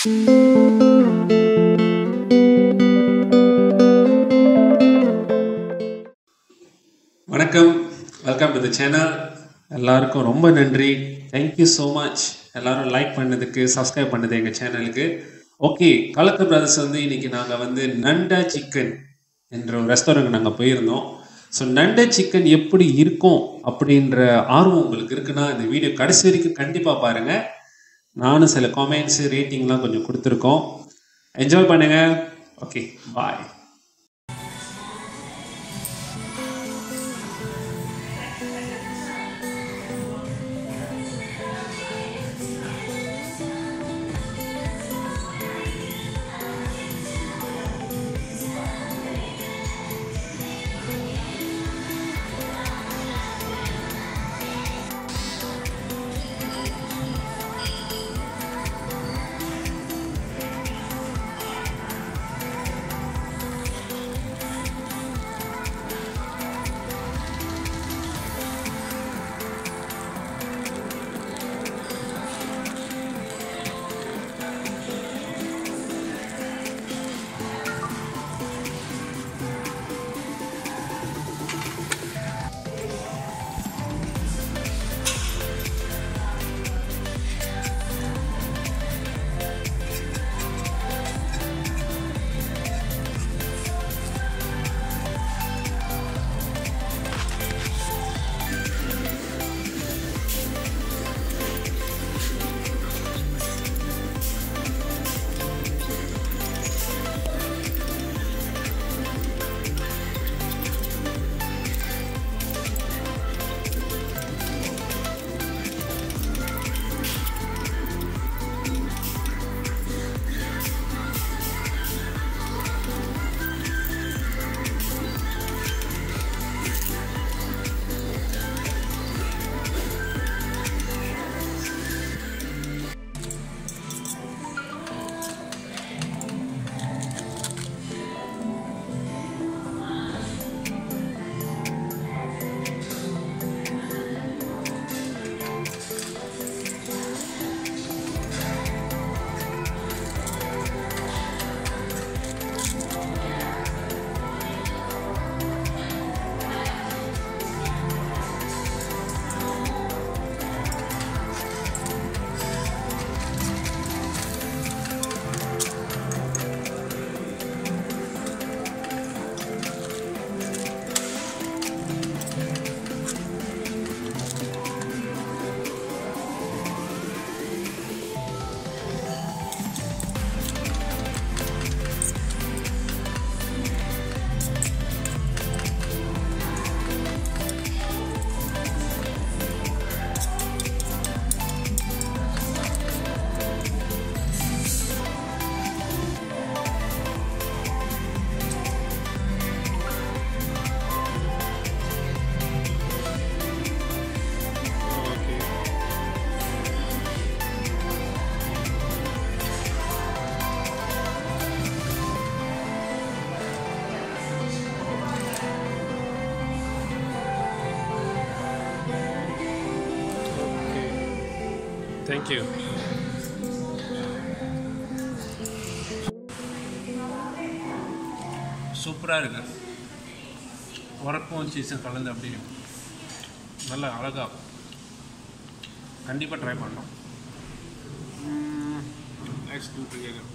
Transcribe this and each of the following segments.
வணக்கம் welcome to the channel எல்லாருக்கும் ரொம்ப நன்றி தேங்க்யூ ஸோ மச் எல்லாரும் லைக் பண்ணதுக்கு சப்ஸ்கிரைப் பண்ணது எங்கள் சேனலுக்கு ஓகே கலக்க பிரதர்ஸ் வந்து இன்னைக்கு நாங்கள் வந்து நண்டா சிக்கன் என்ற ஒரு ரெஸ்டாரண்ட் நாங்கள் போயிருந்தோம் ஸோ நண்டா சிக்கன் எப்படி இருக்கும் அப்படின்ற ஆர்வம் உங்களுக்கு இருக்குன்னா இந்த வீடியோ கடைசி வரைக்கும் கண்டிப்பாக பாருங்கள் நானும் சில காமெண்ட்ஸு ரேட்டிங்லாம் கொஞ்சம் கொடுத்துருக்கோம் என்ஜாய் பண்ணுங்க ஓகே பாய் தேங்க்யூ சூப்பராக இருக்கு உரப்பும் சீஸும் கலந்து அப்படியே நல்ல அழகாக கண்டிப்பாக ட்ரை பண்ணலாம் நெக்ஸ்ட் டூ டுகெதர்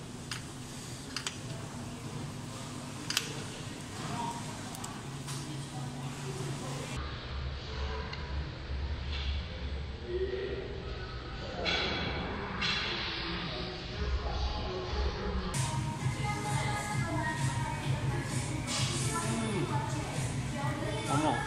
ஆமாம்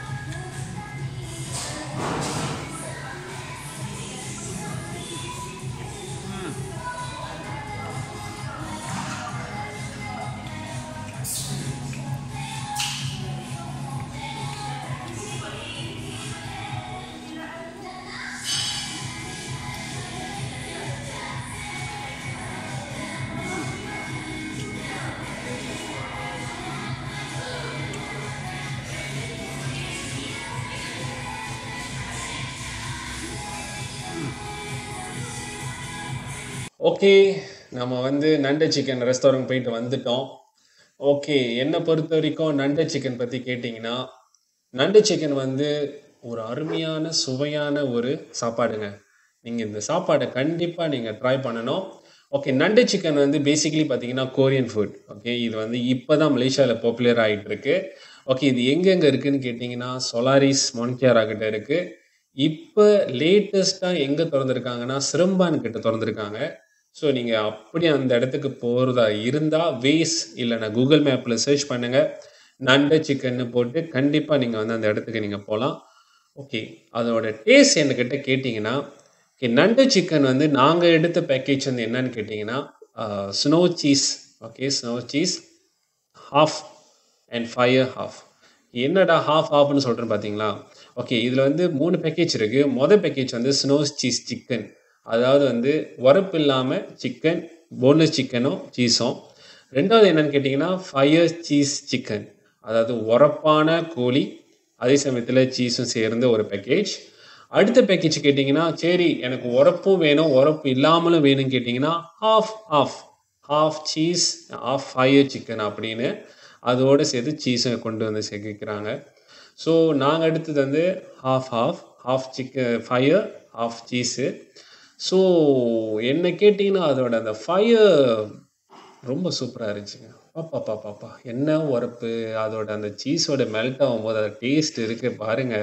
ஓகே நம்ம வந்து நண்டு சிக்கன் ரெஸ்டாரண்ட் போயிட்டு வந்துட்டோம் ஓகே என்னை பொறுத்த வரைக்கும் நண்டு சிக்கன் பற்றி கேட்டிங்கன்னா நண்டு சிக்கன் வந்து ஒரு அருமையான சுவையான ஒரு சாப்பாடுங்க நீங்கள் இந்த சாப்பாடை கண்டிப்பாக நீங்கள் ட்ரை பண்ணணும் ஓகே நண்டு சிக்கன் வந்து பேசிக்கலி பார்த்தீங்கன்னா கொரியன் ஃபுட் ஓகே இது வந்து இப்போ தான் மலேசியாவில் பாப்புலர் ஆகிட்டு இருக்கு ஓகே இது எங்கெங்கே இருக்குன்னு கேட்டிங்கன்னா சொலாரிஸ் மொன்கியாரா கிட்ட இருக்குது இப்போ லேட்டஸ்ட்டாக எங்கே திறந்துருக்காங்கன்னா சிரம்பான் கிட்ட திறந்துருக்காங்க ஸோ நீங்கள் அப்படி அந்த இடத்துக்கு போகிறதா இருந்தால் வேஸ் இல்லைன்னா கூகுள் மேப்பில் சர்ச் பண்ணுங்கள் நண்டு சிக்கன்னு போட்டு கண்டிப்பாக நீங்கள் வந்து அந்த இடத்துக்கு நீங்கள் போகலாம் ஓகே அதோட டேஸ்ட் என்கிட்ட கேட்டிங்கன்னா ஓகே நண்டு சிக்கன் வந்து நாங்கள் எடுத்த பேக்கேஜ் வந்து என்னன்னு கேட்டிங்கன்னா snow cheese okay snow cheese half and fire half என்னடா ஹாஃப் ஹாஃப்னு சொல்கிறேன் பார்த்தீங்களா ஓகே இதில் வந்து மூணு பேக்கேஜ் இருக்குது மொதல் பேக்கேஜ் வந்து ஸ்னோ சீஸ் சிக்கன் அதாவது வந்து உரப்பு இல்லாமல் சிக்கன் போன்லெஸ் சிக்கனும் சீஸும் ரெண்டாவது என்னன்னு கேட்டிங்கன்னா ஃபயர் சீஸ் சிக்கன் அதாவது உரப்பான கோழி அதே சமயத்தில் சீஸும் சேர்ந்து ஒரு பேக்கேஜ் அடுத்த பேக்கேஜ் கேட்டிங்கன்னா சரி எனக்கு உரப்பும் வேணும் உரப்பு இல்லாமலும் வேணும்னு கேட்டிங்கன்னா half of half cheese of fire chicken அப்படின்னு அதோடு சேர்த்து சீஸை கொண்டு வந்து சேர்க்கிறாங்க ஸோ நாங்கள் எடுத்தது வந்து half half half chicken fire half cheese so என்ன கேட்டிங்கன்னா அதோட அந்த ஃபயர் ரொம்ப சூப்பராக இருந்துச்சுங்க பாப்பா பாப்பா பாப்பா என்ன உரப்பு அதோட அந்த சீஸோட மெல்ட் ஆகும்போது அது டேஸ்ட் இருக்கு பாருங்க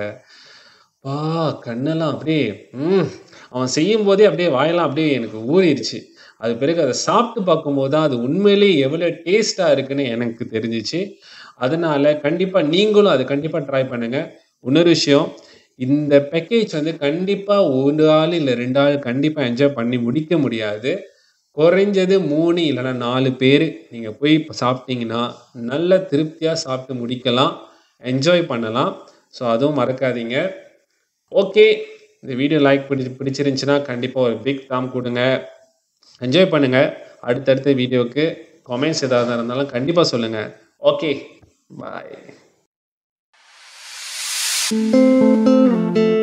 பா கண்ணெல்லாம் அப்படியே ம் அவன் செய்யும் போதே அப்படியே வாயெல்லாம் அப்படியே எனக்கு ஊறிடுச்சு அது பிறகு அதை சாப்பிட்டு பார்க்கும்போது தான் அது உண்மையிலேயே எவ்வளோ டேஸ்ட்டாக இருக்குன்னு எனக்கு தெரிஞ்சிச்சு அதனால கண்டிப்பாக நீங்களும் அதை கண்டிப்பாக ட்ரை பண்ணுங்கள் இன்னொரு விஷயம் இந்த பேக்கேஜ் வந்து கண்டிப்பாக ஒரு ஆள் இல்லை ரெண்டு ஆள் கண்டிப்பாக என்ஜாய் பண்ணி முடிக்க முடியாது குறைஞ்சது மூணு இல்லைன்னா நாலு பேர் நீங்கள் போய் இப்போ சாப்பிட்டீங்கன்னா நல்ல திருப்தியாக சாப்பிட்டு முடிக்கலாம் என்ஜாய் பண்ணலாம் ஸோ அதுவும் மறக்காதீங்க ஓகே இந்த வீடியோ லைக் பிடிச்சி பிடிச்சிருந்துச்சுன்னா கண்டிப்பாக ஒரு பிக் தாம் கொடுங்க என்ஜாய் பண்ணுங்கள் அடுத்தடுத்த வீடியோவுக்கு கமெண்ட்ஸ் ஏதாவது இருந்தாலும் கண்டிப்பாக சொல்லுங்கள் ஓகே பாய்